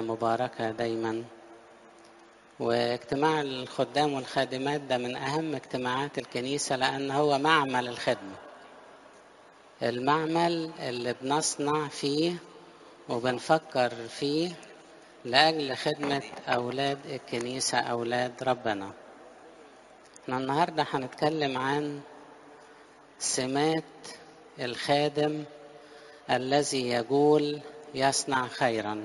المباركة دايما واجتماع الخدام والخادمات ده من أهم اجتماعات الكنيسة لأن هو معمل الخدمة المعمل اللي بنصنع فيه وبنفكر فيه لأجل خدمة أولاد الكنيسة أولاد ربنا احنا النهاردة هنتكلم عن سمات الخادم الذي يقول يصنع خيرا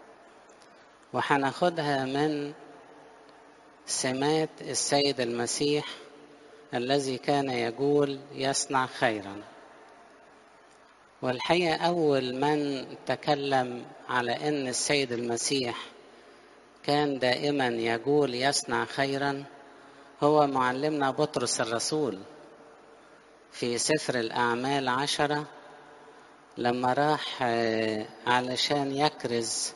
وهناخدها من سمات السيد المسيح الذي كان يقول يصنع خيرا والحقيقة أول من تكلم على أن السيد المسيح كان دائما يقول يصنع خيرا هو معلمنا بطرس الرسول في سفر الأعمال عشرة لما راح علشان يكرز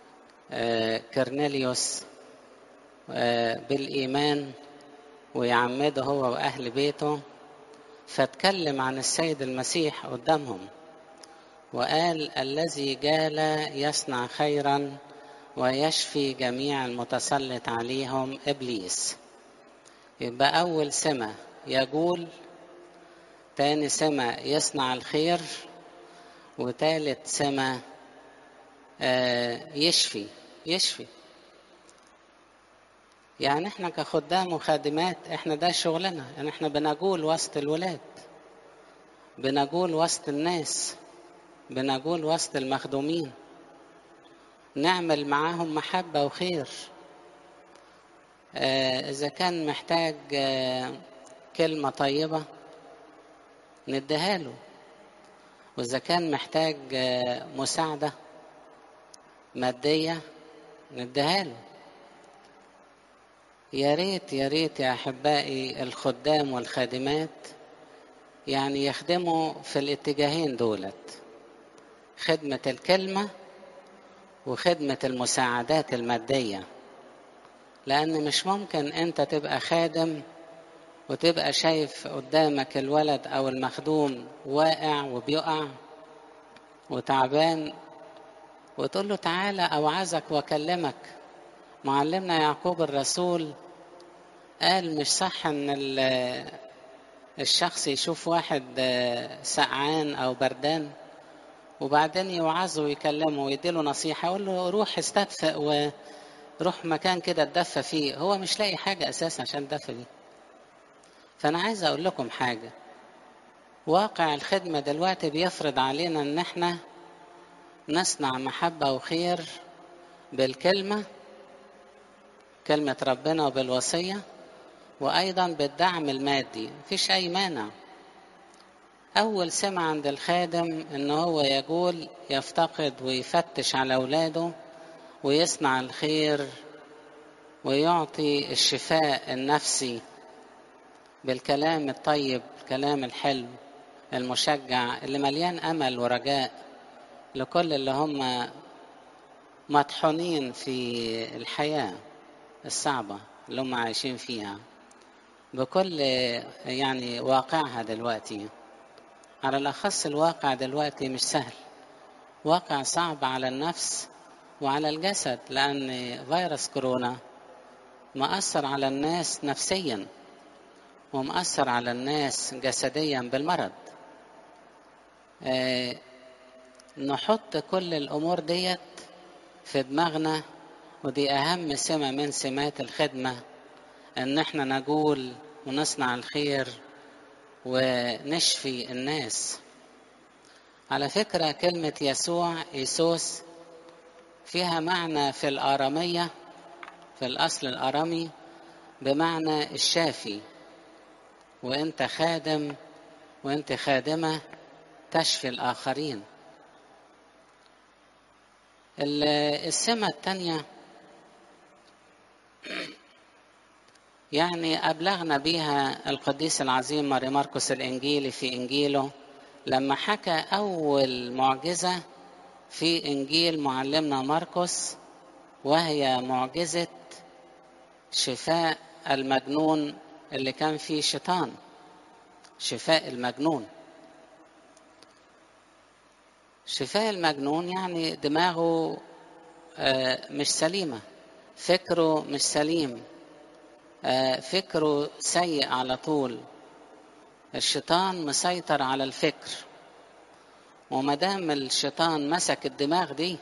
كرنيليوس بالإيمان ويعمده هو وأهل بيته فاتكلم عن السيد المسيح قدامهم وقال الذي جال يصنع خيرا ويشفي جميع المتسلط عليهم إبليس يبقى أول سمة يقول تاني سمة يصنع الخير وتالت سمة يشفي يشفي يعني احنا كخدام وخادمات احنا ده شغلنا يعني احنا بنقول وسط الولاد بنقول وسط الناس بنقول وسط المخدومين نعمل معاهم محبة وخير اه إذا كان محتاج اه كلمة طيبة نديها له وإذا كان محتاج اه مساعدة مادية نديها له يا ريت يا ريت يا أحبائي الخدام والخادمات يعني يخدموا في الاتجاهين دولت خدمة الكلمة وخدمة المساعدات المادية لأن مش ممكن أنت تبقى خادم وتبقى شايف قدامك الولد أو المخدوم واقع وبيقع وتعبان وتقول له تعالى أوعظك وأكلمك معلمنا يعقوب الرسول قال مش صح ان الشخص يشوف واحد سقعان او بردان وبعدين يوعظه ويكلمه ويديله نصيحة يقول له روح استدفئ وروح مكان كده تدفى فيه هو مش لاقي حاجة أساسا عشان تدفى فيه فأنا عايز أقول لكم حاجة واقع الخدمة دلوقتي بيفرض علينا إن إحنا نصنع محبة وخير بالكلمة كلمة ربنا وبالوصية وأيضا بالدعم المادي مفيش أي مانع أول سمة عند الخادم إن هو يقول يفتقد ويفتش على أولاده ويصنع الخير ويعطي الشفاء النفسي بالكلام الطيب الكلام الحلو المشجع اللي مليان أمل ورجاء لكل اللي هم مطحونين في الحياه الصعبة اللي هم عايشين فيها بكل يعني واقعها دلوقتي على الأخص الواقع دلوقتي مش سهل واقع صعب على النفس وعلى الجسد لأن فيروس كورونا مأثر على الناس نفسيا ومأثر على الناس جسديا بالمرض آه نحط كل الأمور ديت في دماغنا ودي أهم سمة من سمات الخدمة إن إحنا نقول ونصنع الخير ونشفي الناس على فكرة كلمة يسوع يسوس فيها معنى في الآرامية في الأصل الآرامي بمعنى الشافي وأنت خادم وأنت خادمة تشفي الآخرين السمة الثانية يعني أبلغنا بها القديس العظيم ماري ماركوس الإنجيلي في إنجيله لما حكى أول معجزة في إنجيل معلمنا مرقس وهي معجزة شفاء المجنون اللي كان فيه شيطان شفاء المجنون شفاء المجنون يعني دماغه مش سليمة فكره مش سليم فكره سيء على طول الشيطان مسيطر على الفكر وما دام الشيطان مسك الدماغ دي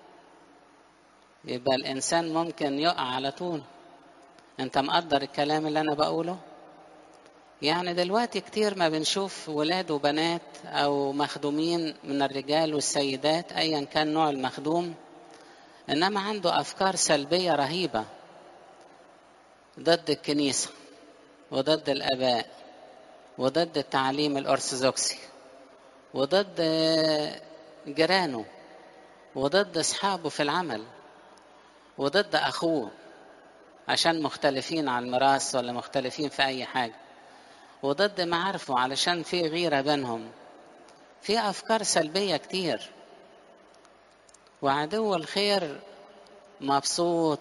يبقى الانسان ممكن يقع على طول انت مقدر الكلام اللي انا بقوله يعني دلوقتي كتير ما بنشوف ولاد وبنات او مخدومين من الرجال والسيدات ايا كان نوع المخدوم انما عنده افكار سلبيه رهيبه ضد الكنيسه وضد الاباء وضد التعليم الارثوذكسي وضد جيرانه وضد اصحابه في العمل وضد اخوه عشان مختلفين على الميراث ولا مختلفين في اي حاجه وضد معارفه علشان في غيره بينهم في افكار سلبيه كتير وعدو الخير مبسوط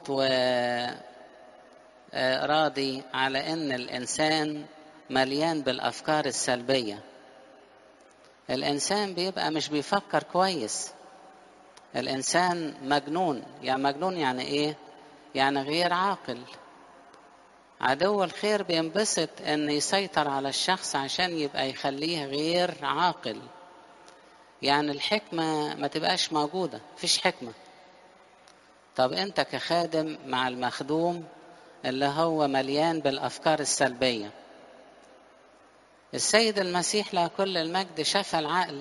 وراضي على ان الانسان مليان بالافكار السلبيه الانسان بيبقى مش بيفكر كويس الانسان مجنون يعني مجنون يعني ايه يعني غير عاقل عدو الخير بينبسط ان يسيطر على الشخص عشان يبقى يخليه غير عاقل يعني الحكمة ما تبقاش موجودة فيش حكمة طب انت كخادم مع المخدوم اللي هو مليان بالافكار السلبيه السيد المسيح له كل المجد شفى العقل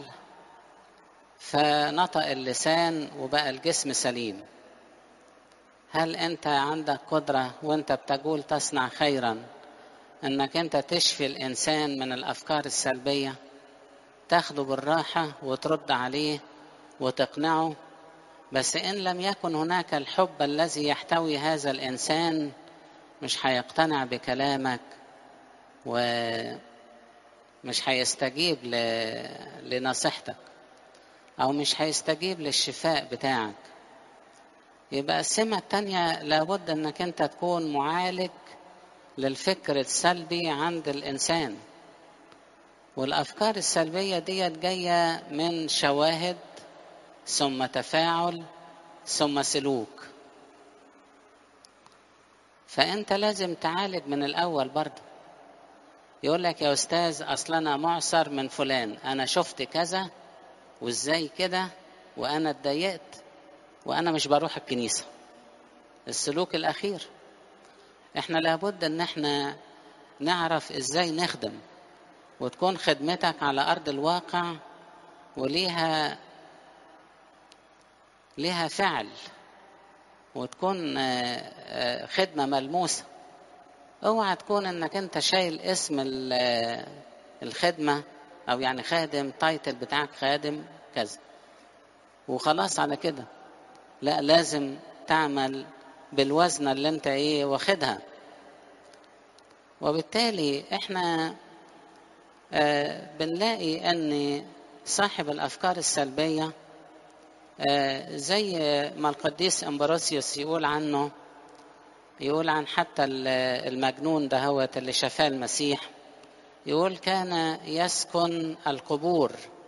فنطق اللسان وبقى الجسم سليم هل انت عندك قدره وانت بتقول تصنع خيرا انك انت تشفي الانسان من الافكار السلبيه تاخده بالراحه وترد عليه وتقنعه بس ان لم يكن هناك الحب الذي يحتوي هذا الانسان مش هيقتنع بكلامك ومش هيستجيب ل... لنصيحتك او مش هيستجيب للشفاء بتاعك يبقى السمة التانية لابد انك انت تكون معالج للفكر السلبي عند الانسان والافكار السلبية ديت جاية من شواهد ثم تفاعل ثم سلوك فانت لازم تعالج من الاول برضه يقول لك يا استاذ اصل انا معصر من فلان انا شفت كذا وازاي كده وانا اتضايقت وانا مش بروح الكنيسه السلوك الاخير احنا لابد ان احنا نعرف ازاي نخدم وتكون خدمتك على ارض الواقع وليها ليها فعل وتكون خدمة ملموسة اوعى تكون انك انت شايل اسم الخدمة او يعني خادم تايتل بتاعك خادم كذا وخلاص على كده لا لازم تعمل بالوزنة اللي انت ايه واخدها وبالتالي احنا آه بنلاقي ان صاحب الافكار السلبيه آه زي ما القديس امبروسيوس يقول عنه يقول عن حتى المجنون ده هو اللي شفاه المسيح يقول كان يسكن القبور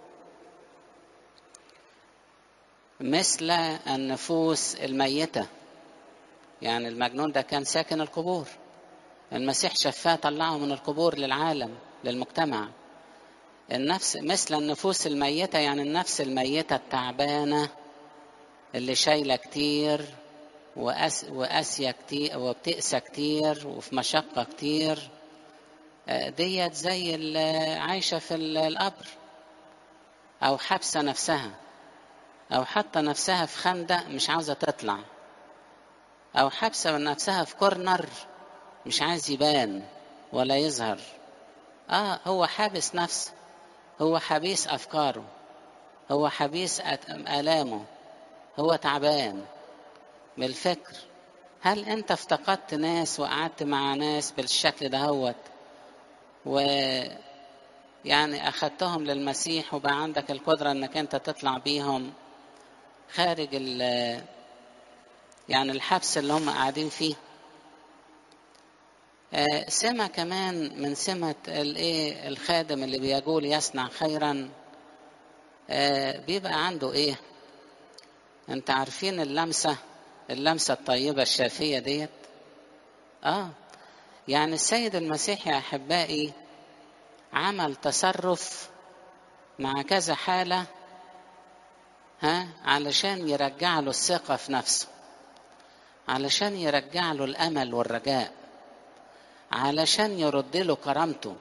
مثل النفوس الميتة يعني المجنون ده كان ساكن القبور المسيح شفاه طلعه من القبور للعالم للمجتمع النفس مثل النفوس الميتة يعني النفس الميتة التعبانة اللي شايلة كتير وأس وقاسية كتير وبتقسى كتير وفي مشقة كتير ديت زي اللي عايشة في القبر أو حابسة نفسها أو حاطة نفسها في خندق مش عاوزة تطلع أو حابسة نفسها في كورنر مش عايز يبان ولا يظهر آه هو حابس نفسه هو حبيس أفكاره هو حبيس آلامه هو تعبان من الفكر هل أنت افتقدت ناس وقعدت مع ناس بالشكل دهوت و يعني أخدتهم للمسيح وبقى عندك القدرة أنك أنت تطلع بيهم خارج ال يعني الحبس اللي هم قاعدين فيه سمة كمان من سمة الايه الخادم اللي بيقول يصنع خيرا بيبقى عنده ايه انت عارفين اللمسة اللمسة الطيبة الشافية ديت اه يعني السيد المسيح يا أحبائي عمل تصرف مع كذا حالة ها علشان يرجع له الثقة في نفسه علشان يرجع له الأمل والرجاء علشان يرد له كرامته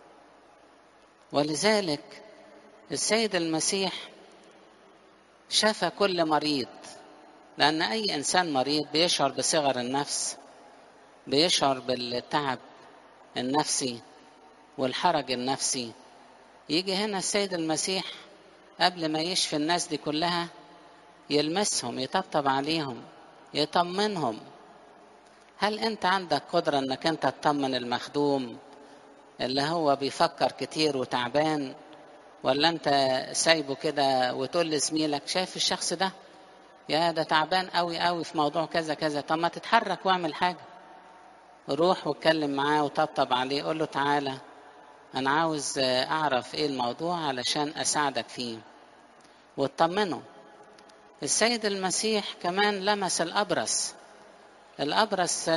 ولذلك السيد المسيح شفى كل مريض لأن أي إنسان مريض بيشعر بصغر النفس بيشعر بالتعب النفسي والحرج النفسي يجي هنا السيد المسيح قبل ما يشفي الناس دي كلها يلمسهم يطبطب عليهم يطمنهم هل انت عندك قدرة انك انت تطمن المخدوم اللي هو بيفكر كتير وتعبان ولا انت سايبه كده وتقول لزميلك شايف الشخص ده يا ده تعبان قوي قوي في موضوع كذا كذا طب ما تتحرك واعمل حاجة روح واتكلم معاه وطبطب عليه قول له تعالى انا عاوز اعرف ايه الموضوع علشان اساعدك فيه واطمنه السيد المسيح كمان لمس الابرص الابرص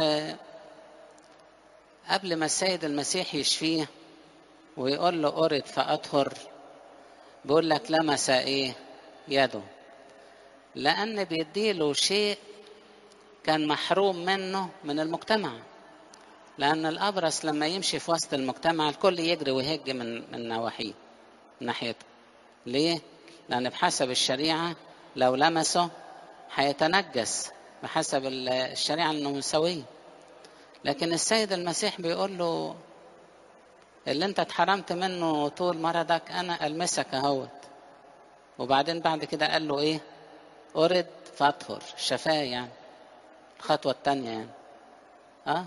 قبل ما السيد المسيح يشفيه ويقول له أرد فأطهر بيقول لك لمس إيه يده لأن بيديله شيء كان محروم منه من المجتمع لأن الأبرص لما يمشي في وسط المجتمع الكل يجري ويهج من من نواحيه من ناحيته ليه؟ لأن بحسب الشريعة لو لمسه هيتنجس بحسب الشريعة النمساوية لكن السيد المسيح بيقول له اللي انت اتحرمت منه طول مرضك انا المسك اهوت وبعدين بعد كده قال له ايه ارد فاطهر شفاه يعني الخطوة التانية يعني اه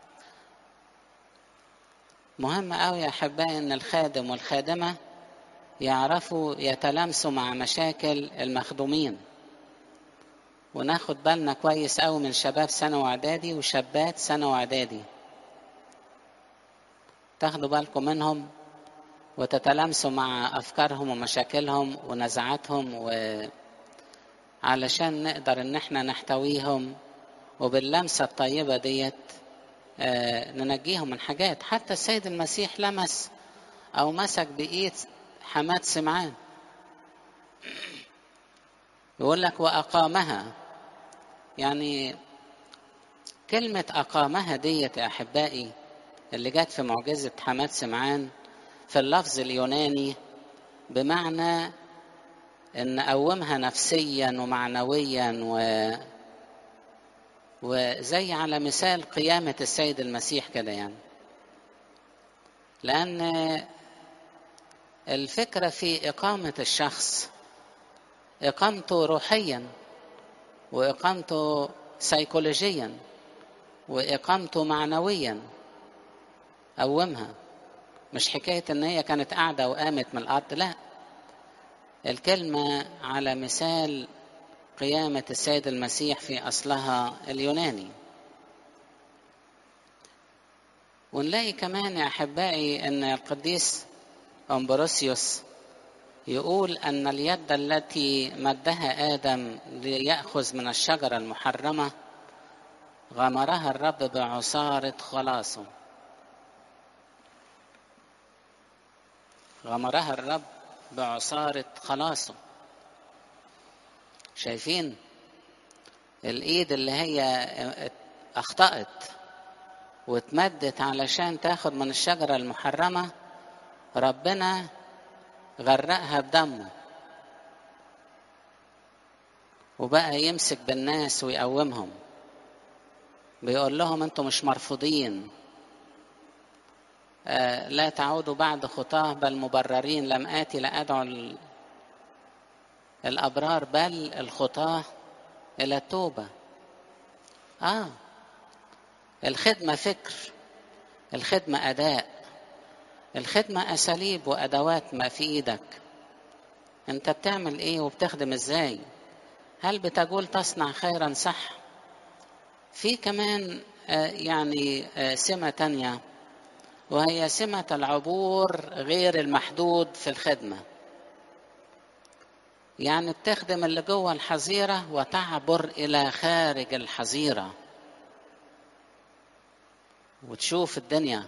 مهم قوي يا احبائي ان الخادم والخادمة يعرفوا يتلامسوا مع مشاكل المخدومين وناخد بالنا كويس قوي من شباب ثانوي اعدادي وشابات ثانوي اعدادي تاخدوا بالكم منهم وتتلامسوا مع افكارهم ومشاكلهم ونزعاتهم و علشان نقدر ان احنا نحتويهم وباللمسة الطيبة ديت آه ننجيهم من حاجات حتى السيد المسيح لمس او مسك بايد حماد سمعان يقول لك واقامها يعني كلمة أقامها ديت يا أحبائي اللي جت في معجزة حماد سمعان في اللفظ اليوناني بمعنى إن قومها نفسيا ومعنويا و وزي على مثال قيامة السيد المسيح كده يعني لأن الفكرة في إقامة الشخص إقامته روحيا وإقامته سيكولوجيا وإقامته معنويا قومها مش حكاية إن هي كانت قاعدة وقامت من الأرض لا الكلمة على مثال قيامة السيد المسيح في أصلها اليوناني ونلاقي كمان يا أحبائي أن القديس أمبروسيوس يقول أن اليد التي مدها آدم ليأخذ من الشجرة المحرمة غمرها الرب بعصارة خلاصه غمرها الرب بعصارة خلاصه شايفين الإيد اللي هي أخطأت واتمدت علشان تاخد من الشجرة المحرمة ربنا غرقها بدمه وبقى يمسك بالناس ويقومهم بيقول لهم انتم مش مرفوضين آه لا تعودوا بعد خطاه بل مبررين لم آتي لأدعو الأبرار بل الخطاه إلى التوبة آه الخدمة فكر الخدمة أداء الخدمة أساليب وأدوات ما في إيدك أنت بتعمل إيه وبتخدم إزاي هل بتقول تصنع خيرا صح في كمان آه يعني آه سمة تانية وهي سمة العبور غير المحدود في الخدمة يعني بتخدم اللي جوه الحظيرة وتعبر إلى خارج الحظيرة وتشوف الدنيا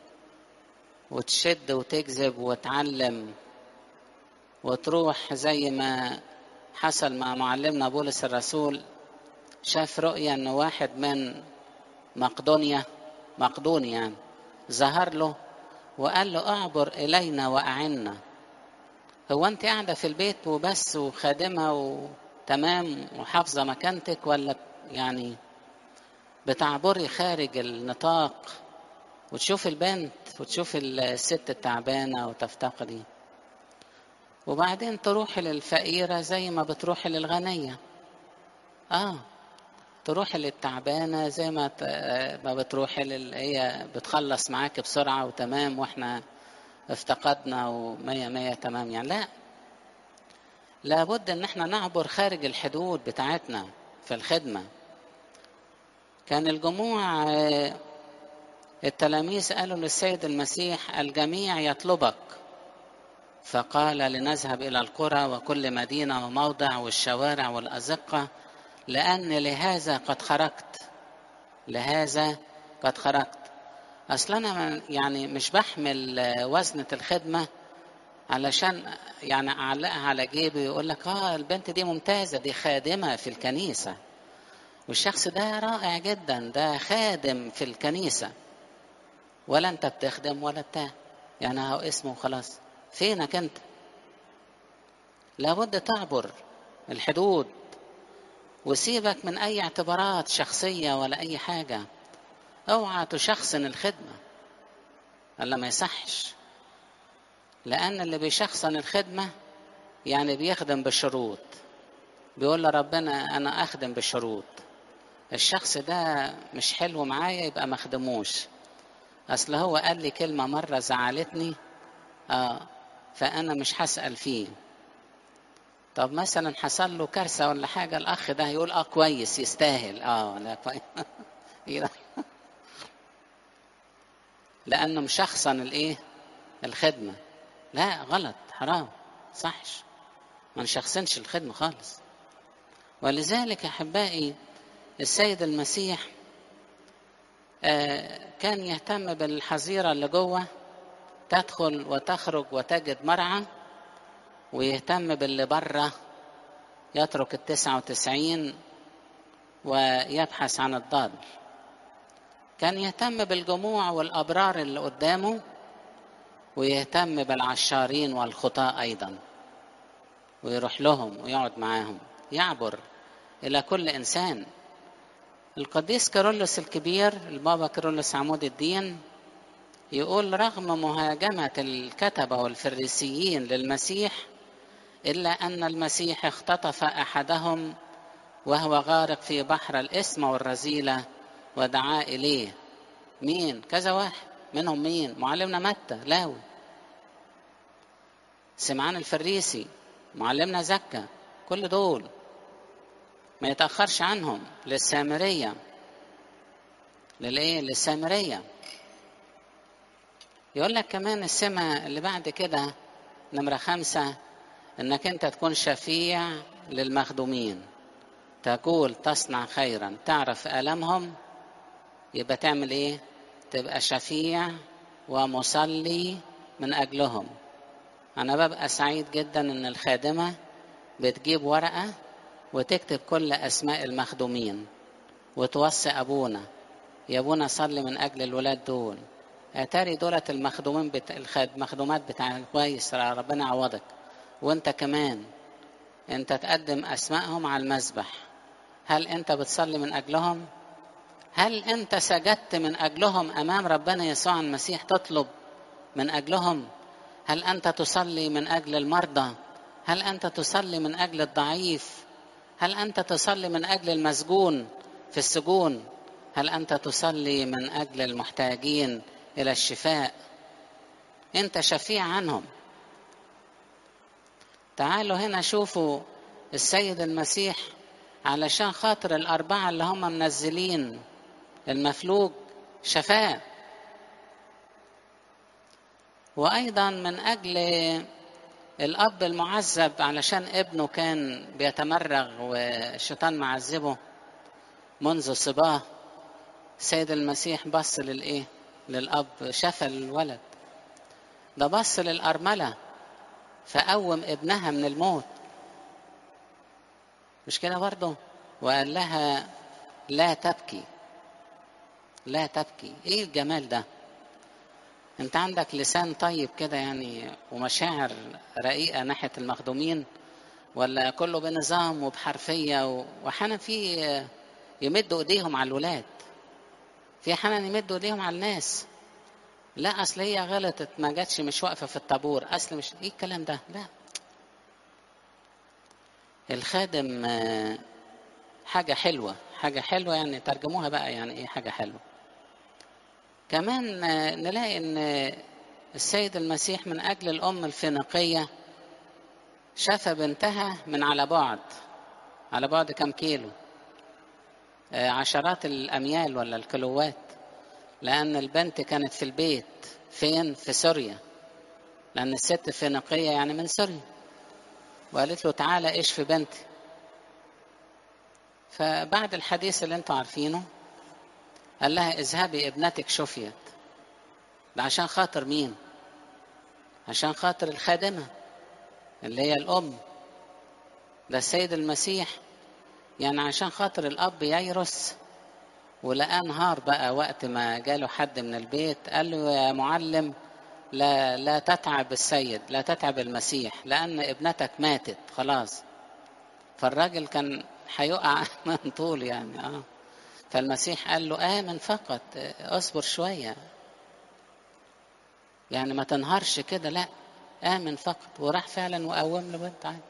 وتشد وتجذب وتعلم وتروح زي ما حصل مع معلمنا بولس الرسول شاف رؤيا ان واحد من مقدونيا مقدونيا يعني ظهر له وقال له اعبر الينا واعنا هو انت قاعده في البيت وبس وخادمه وتمام وحافظه مكانتك ولا يعني بتعبري خارج النطاق وتشوف البنت وتشوف الست التعبانه وتفتقدي وبعدين تروحي للفقيره زي ما بتروحي للغنيه اه تروحي للتعبانه زي ما ما بتروحي لل هي بتخلص معاك بسرعه وتمام واحنا افتقدنا ومية مية تمام يعني لا لابد ان احنا نعبر خارج الحدود بتاعتنا في الخدمه كان الجموع التلاميذ قالوا للسيد المسيح الجميع يطلبك فقال لنذهب الى القرى وكل مدينه وموضع والشوارع والازقه لان لهذا قد خرجت لهذا قد خرجت اصل انا يعني مش بحمل وزنه الخدمه علشان يعني اعلقها على جيبي ويقول لك اه البنت دي ممتازه دي خادمه في الكنيسه والشخص ده رائع جدا ده خادم في الكنيسه ولا انت بتخدم ولا بتاع يعني هو اسمه خلاص فينك انت لابد تعبر الحدود وسيبك من اي اعتبارات شخصيه ولا اي حاجه اوعى تشخصن الخدمه الا ما يصحش لان اللي بيشخصن الخدمه يعني بيخدم بالشروط بيقول لربنا انا اخدم بالشروط الشخص ده مش حلو معايا يبقى ما اخدموش اصل هو قال لي كلمه مره زعلتني اه فانا مش هسال فيه طب مثلا حصل له كارثه ولا حاجه الاخ ده هيقول اه كويس يستاهل اه لا كويس لانه مشخصن الايه الخدمه لا غلط حرام صحش ما نشخصنش الخدمه خالص ولذلك احبائي السيد المسيح آه كان يهتم بالحظيره اللي جوه تدخل وتخرج وتجد مرعى ويهتم باللي بره يترك التسعة وتسعين ويبحث عن الضال كان يهتم بالجموع والأبرار اللي قدامه ويهتم بالعشارين والخطاة أيضا ويروح لهم ويقعد معاهم يعبر إلى كل إنسان القديس كيرلس الكبير البابا كيرلس عمود الدين يقول رغم مهاجمة الكتبة والفريسيين للمسيح إلا أن المسيح اختطف أحدهم وهو غارق في بحر الإثم والرذيلة ودعا إليه مين كذا واحد منهم مين معلمنا متى لاوي سمعان الفريسي معلمنا زكا كل دول ما يتأخرش عنهم للسامرية للإيه للسامرية يقول لك كمان السمة اللي بعد كده نمرة خمسة انك انت تكون شفيع للمخدومين تقول تصنع خيرا تعرف ألمهم يبقى تعمل ايه تبقى شفيع ومصلي من أجلهم أنا ببقى سعيد جدا إن الخادمة بتجيب ورقة وتكتب كل أسماء المخدومين وتوصي أبونا يا أبونا صلي من أجل الولاد دول اتاري دولت المخدومين بتا... المخدومات بتاع كويس ربنا يعوضك وانت كمان انت تقدم اسمائهم على المذبح هل انت بتصلي من اجلهم هل انت سجدت من اجلهم امام ربنا يسوع المسيح تطلب من اجلهم هل انت تصلي من اجل المرضى هل انت تصلي من اجل الضعيف هل انت تصلي من اجل المسجون في السجون هل انت تصلي من اجل المحتاجين الى الشفاء انت شفيع عنهم تعالوا هنا شوفوا السيد المسيح علشان خاطر الأربعة اللي هم منزلين المفلوج شفاه وأيضا من أجل الأب المعذب علشان ابنه كان بيتمرغ والشيطان معذبه منذ صباه سيد المسيح بص للإيه؟ للأب شفى الولد ده بص للأرملة فقوم ابنها من الموت مش كده برضه وقال لها لا تبكي لا تبكي ايه الجمال ده انت عندك لسان طيب كده يعني ومشاعر رقيقه ناحيه المخدومين ولا كله بنظام وبحرفيه واحيانا في يمدوا ايديهم على الولاد في احيانا يمدوا ايديهم على الناس لا اصل هي غلطت ما جاتش مش واقفه في الطابور اصل مش ايه الكلام ده لا الخادم حاجه حلوه حاجه حلوه يعني ترجموها بقى يعني ايه حاجه حلوه كمان نلاقي ان السيد المسيح من اجل الام الفينيقيه شفى بنتها من على بعد على بعد كم كيلو عشرات الاميال ولا الكيلوات لان البنت كانت في البيت فين في سوريا لان الست فينيقيه يعني من سوريا وقالت له تعالى اشفي بنتي فبعد الحديث اللي انتوا عارفينه قال لها اذهبي ابنتك شفيت ده عشان خاطر مين عشان خاطر الخادمة اللي هي الأم ده السيد المسيح يعني عشان خاطر الأب ييرس ولقاه نهار بقى وقت ما جاله حد من البيت قال له يا معلم لا لا تتعب السيد لا تتعب المسيح لأن ابنتك ماتت خلاص فالراجل كان هيقع من طول يعني اه فالمسيح قال له آمن فقط اصبر شوية يعني ما تنهارش كده لا آمن فقط وراح فعلا وقوم له بنت عادي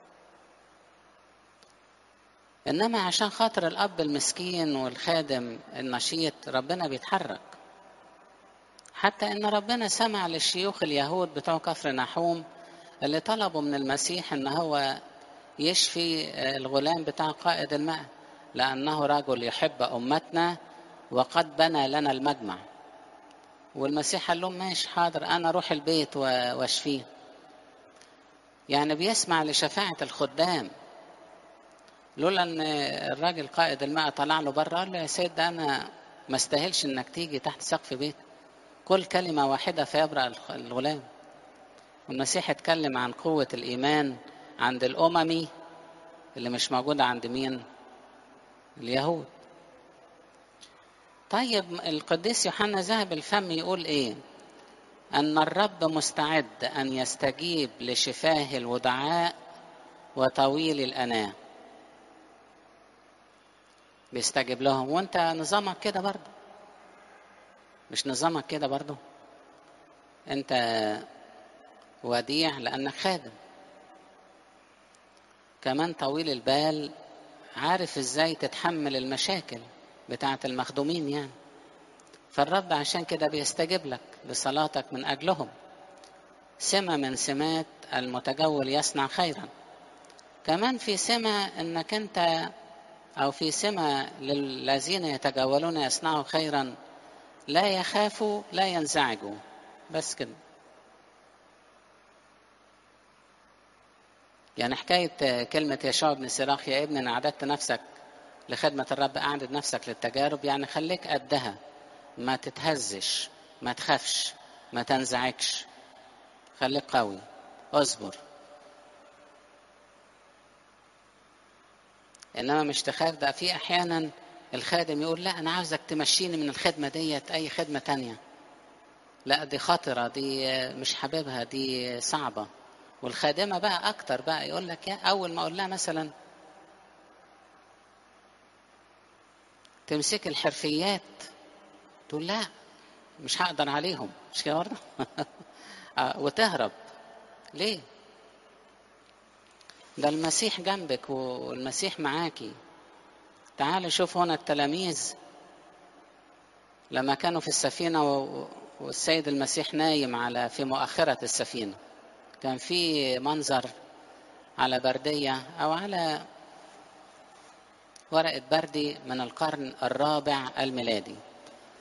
إنما عشان خاطر الأب المسكين والخادم النشيط ربنا بيتحرك حتى إن ربنا سمع للشيوخ اليهود بتوع كفر نحوم اللي طلبوا من المسيح إن هو يشفي الغلام بتاع قائد الماء لأنه رجل يحب أمتنا وقد بنى لنا المجمع والمسيح قال لهم ماشي حاضر أنا أروح البيت واشفيه يعني بيسمع لشفاعة الخدام لولا ان الراجل قائد الماء طلع له بره قال له يا سيد ده انا ما استاهلش انك تيجي تحت سقف بيت كل كلمه واحده فيبرأ الغلام والمسيح اتكلم عن قوه الايمان عند الاممي اللي مش موجوده عند مين اليهود طيب القديس يوحنا ذهب الفم يقول ايه ان الرب مستعد ان يستجيب لشفاه الودعاء وطويل الاناه بيستجيب لهم وانت نظامك كده برضه مش نظامك كده برضه انت وديع لانك خادم كمان طويل البال عارف ازاي تتحمل المشاكل بتاعه المخدومين يعني فالرب عشان كده بيستجيب لك لصلاتك من اجلهم سمة من سمات المتجول يصنع خيرا كمان في سمة انك انت أو في سمة للذين يتجولون يصنعوا خيرا لا يخافوا لا ينزعجوا بس كده يعني حكاية كلمة يشوع بن سراخ يا ابني أنا أعددت نفسك لخدمة الرب أعدد نفسك للتجارب يعني خليك قدها ما تتهزش ما تخافش ما تنزعجش خليك قوي اصبر انما مش تخاف ده في احيانا الخادم يقول لا انا عاوزك تمشيني من الخدمه ديت اي خدمه تانية لا دي خطره دي مش حاببها دي صعبه والخادمه بقى اكتر بقى يقول لك يا اول ما اقول لها مثلا تمسك الحرفيات تقول لا مش هقدر عليهم مش كده برضه وتهرب ليه ده المسيح جنبك والمسيح معاكي تعالوا شوف هنا التلاميذ لما كانوا في السفينة والسيد المسيح نايم على في مؤخرة السفينة كان في منظر على بردية أو على ورقة بردي من القرن الرابع الميلادي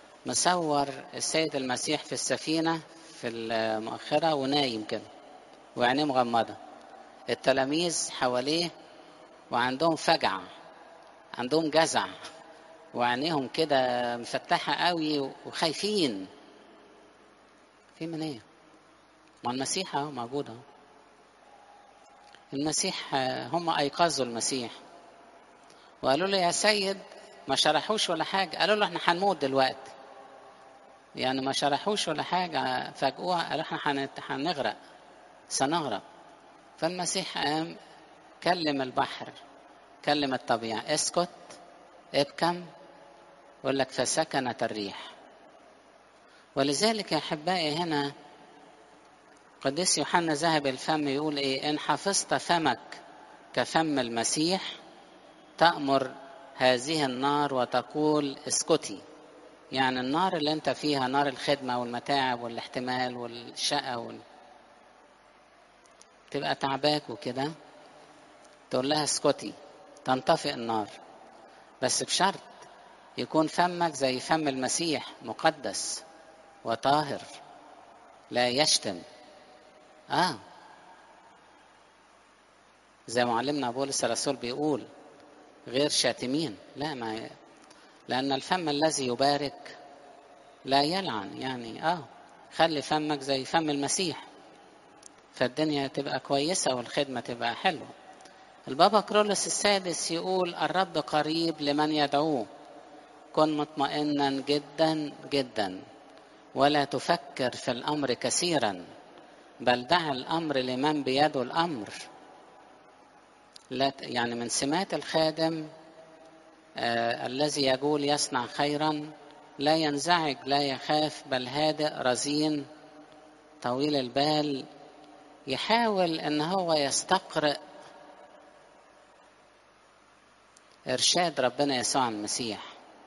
مصور السيد المسيح في السفينة في المؤخرة ونايم كده وعينيه مغمضة التلاميذ حواليه وعندهم فجع عندهم جزع وعينيهم كده مفتحة قوي وخايفين في من ايه ما المسيح اهو موجود اهو المسيح هم ايقظوا المسيح وقالوا له يا سيد ما شرحوش ولا حاجة قالوا له احنا هنموت دلوقتي يعني ما شرحوش ولا حاجة فاجئوها قالوا احنا هنغرق سنغرق فالمسيح قام كلم البحر كلم الطبيعة اسكت ابكم يقول لك فسكنت الريح ولذلك يا احبائي هنا قديس يوحنا ذهب الفم يقول ايه ان حفظت فمك كفم المسيح تأمر هذه النار وتقول اسكتي يعني النار اللي انت فيها نار الخدمة والمتاعب والاحتمال والشقة وال... تبقى تعباك وكده تقول لها اسكتي تنطفئ النار بس بشرط يكون فمك زي فم المسيح مقدس وطاهر لا يشتم اه زي معلمنا بولس الرسول بيقول غير شاتمين لا ما لأن الفم الذي يبارك لا يلعن يعني اه خلي فمك زي فم المسيح فالدنيا تبقى كويسة والخدمة تبقى حلوة البابا كرولس السادس يقول الرب قريب لمن يدعوه كن مطمئنا جدا جدا ولا تفكر في الأمر كثيرا بل دع الأمر لمن بيده الأمر لا يعني من سمات الخادم آه الذي يقول يصنع خيرا لا ينزعج لا يخاف بل هادئ رزين طويل البال يحاول ان هو يستقرئ ارشاد ربنا يسوع المسيح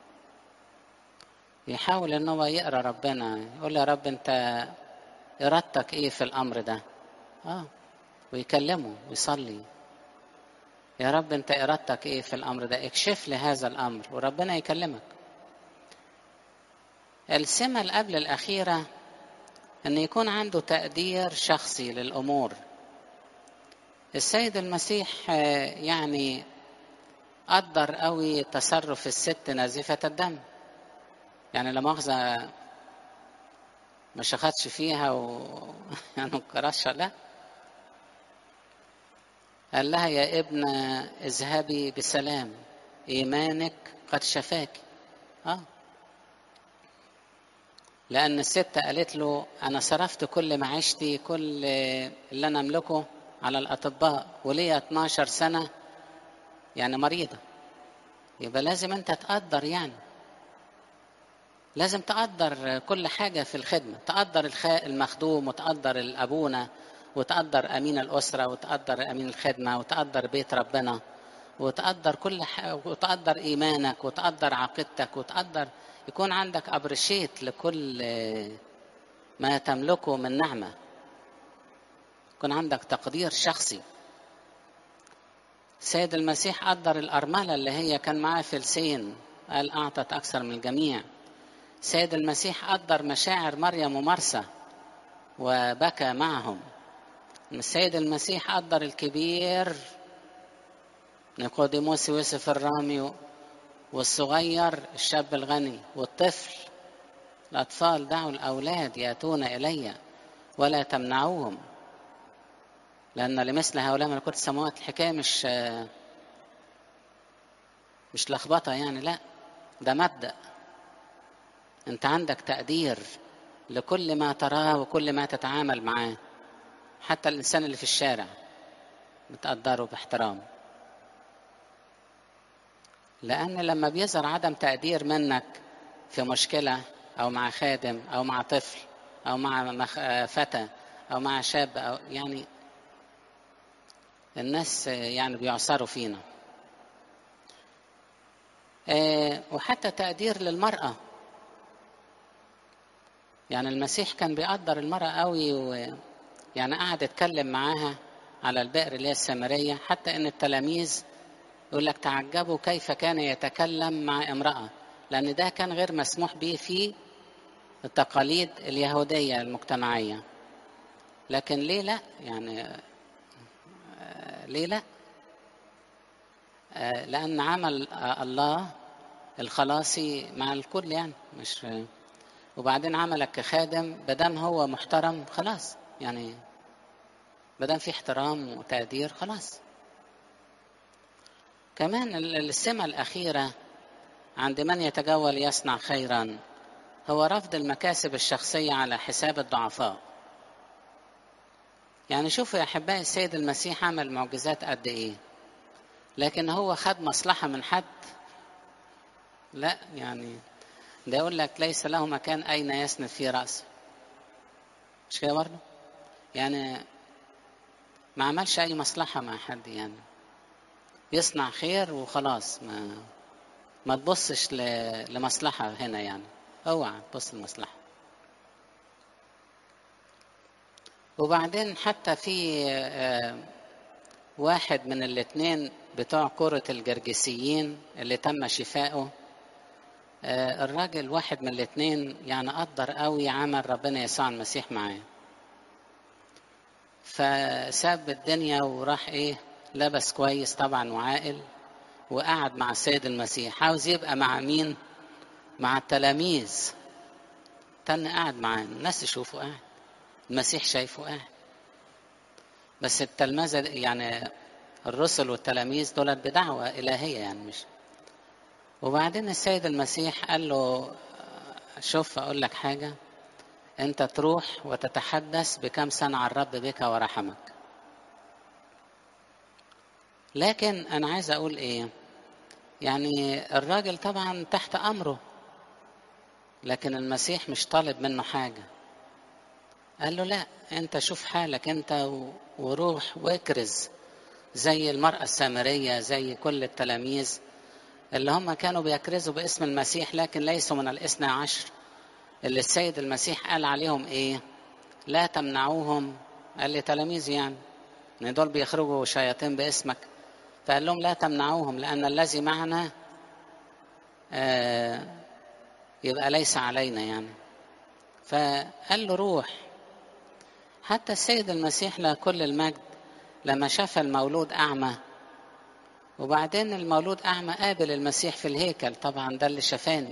يحاول ان هو يقرا ربنا يقول يا رب انت ارادتك ايه في الامر ده اه ويكلمه ويصلي يا رب انت ارادتك ايه في الامر ده اكشف لي هذا الامر وربنا يكلمك السمة اللي قبل الأخيرة أن يكون عنده تقدير شخصي للأمور السيد المسيح يعني قدر قوي تصرف الست نازفة الدم يعني لا مؤاخذة ما شخطش فيها و يعني كرشة لا قال لها يا ابن اذهبي بسلام ايمانك قد شفاك اه لان الست قالت له انا صرفت كل معيشتي كل اللي انا املكه على الاطباء وليا 12 سنه يعني مريضه يبقى لازم انت تقدر يعني لازم تقدر كل حاجة في الخدمة تقدر المخدوم وتقدر الأبونا وتقدر أمين الأسرة وتقدر أمين الخدمة وتقدر بيت ربنا وتقدر كل حاجة وتقدر إيمانك وتقدر عقيدتك وتقدر يكون عندك أبرشيت لكل ما تملكه من نعمة يكون عندك تقدير شخصي سيد المسيح قدر الأرملة اللي هي كان معاه فلسين قال أعطت أكثر من الجميع سيد المسيح قدر مشاعر مريم ومرسى وبكى معهم السيد المسيح قدر الكبير نيقوديموس يوسف الرامي والصغير الشاب الغني والطفل الأطفال دعوا الأولاد يأتون إلي ولا تمنعوهم لأن لمثل هؤلاء ملكوت السماوات الحكاية مش مش لخبطة يعني لا ده مبدأ أنت عندك تقدير لكل ما تراه وكل ما تتعامل معاه حتى الإنسان اللي في الشارع بتقدره باحترام لأن لما بيظهر عدم تقدير منك في مشكلة أو مع خادم أو مع طفل أو مع فتى أو مع شاب أو يعني الناس يعني بيعصروا فينا وحتى تقدير للمرأة يعني المسيح كان بيقدر المرأة قوي ويعني قعد يتكلم معاها على البئر اللي هي السامرية حتى إن التلاميذ يقول لك تعجبوا كيف كان يتكلم مع امرأة لأن ده كان غير مسموح به في التقاليد اليهودية المجتمعية لكن ليه لا يعني ليه لا لأن عمل الله الخلاصي مع الكل يعني مش وبعدين عملك كخادم بدام هو محترم خلاص يعني بدام في احترام وتقدير خلاص كمان السمة الأخيرة عند من يتجول يصنع خيرا هو رفض المكاسب الشخصية على حساب الضعفاء يعني شوفوا يا أحبائي السيد المسيح عمل معجزات قد إيه لكن هو خد مصلحة من حد لا يعني ده يقول لك ليس له مكان أين يسند فيه رأسه مش كده برضه يعني ما عملش أي مصلحة مع حد يعني يصنع خير وخلاص ما ما تبصش لمصلحة هنا يعني اوعى تبص لمصلحة وبعدين حتى في واحد من الاثنين بتوع كرة الجرجسيين اللي تم شفائه الراجل واحد من الاثنين يعني قدر قوي عمل ربنا يسوع المسيح معاه فساب الدنيا وراح ايه لبس كويس طبعا وعاقل وقعد مع السيد المسيح عاوز يبقى مع مين مع التلاميذ تن قاعد معاه الناس تشوفه قاعد المسيح شايفه قاعد بس التلمذة يعني الرسل والتلاميذ دول بدعوة إلهية يعني مش وبعدين السيد المسيح قال له شوف أقول لك حاجة أنت تروح وتتحدث بكم صنع الرب بك ورحمك لكن أنا عايز أقول إيه يعني الراجل طبعا تحت أمره لكن المسيح مش طالب منه حاجة قال له لا أنت شوف حالك أنت وروح واكرز زي المرأة السامرية زي كل التلاميذ اللي هم كانوا بيكرزوا باسم المسيح لكن ليسوا من الاثنى عشر اللي السيد المسيح قال عليهم ايه لا تمنعوهم قال لي تلاميذ يعني ان دول بيخرجوا شياطين باسمك فقال لهم لا تمنعوهم لان الذي معنا آه يبقى ليس علينا يعني فقال له روح حتى السيد المسيح له كل المجد لما شاف المولود أعمى وبعدين المولود أعمى قابل المسيح في الهيكل طبعا ده اللي شفاني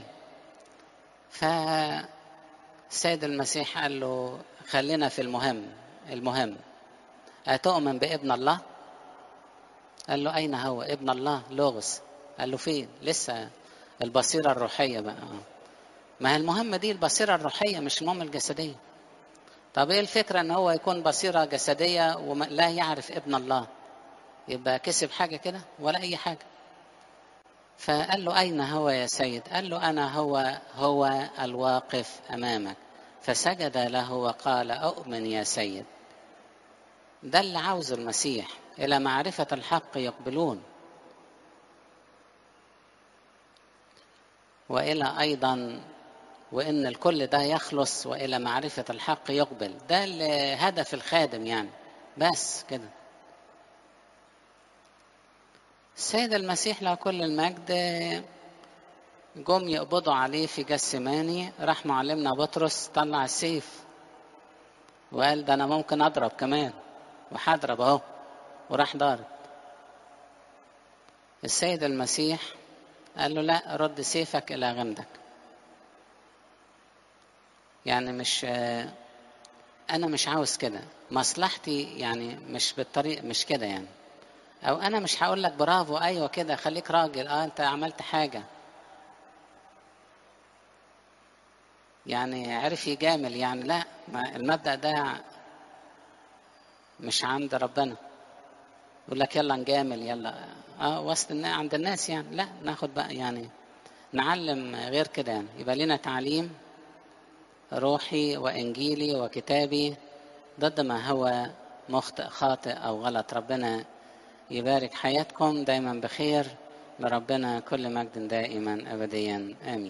فالسيد المسيح قال له خلينا في المهم المهم أتؤمن بابن الله قال له أين هو ابن الله لغز قال له فين لسه البصيرة الروحية بقى ما هي المهمة دي البصيرة الروحية مش المهمة الجسدية طب ايه الفكرة ان هو يكون بصيرة جسدية ولا يعرف ابن الله يبقى كسب حاجة كده ولا أي حاجة فقال له أين هو يا سيد قال له أنا هو هو الواقف أمامك فسجد له وقال أؤمن يا سيد ده اللي عاوزه المسيح إلى معرفة الحق يقبلون وإلى أيضا وإن الكل ده يخلص وإلى معرفة الحق يقبل ده هدف الخادم يعني بس كده السيد المسيح له كل المجد جم يقبضوا عليه في جسماني راح معلمنا بطرس طلع السيف وقال ده انا ممكن اضرب كمان وهضرب اهو وراح ضارب السيد المسيح قال له لا رد سيفك الى غمدك يعني مش انا مش عاوز كده مصلحتي يعني مش بالطريق مش كده يعني او انا مش هقول لك برافو ايوه كده خليك راجل اه انت عملت حاجه يعني عرف يجامل يعني لا ما المبدا ده مش عند ربنا يقول لك يلا نجامل يلا اه وسط عند الناس يعني لا ناخد بقى يعني نعلم غير كده يعني يبقى لنا تعليم روحي وانجيلي وكتابي ضد ما هو مخطئ خاطئ او غلط ربنا يبارك حياتكم دايما بخير لربنا كل مجد دائما ابديا امين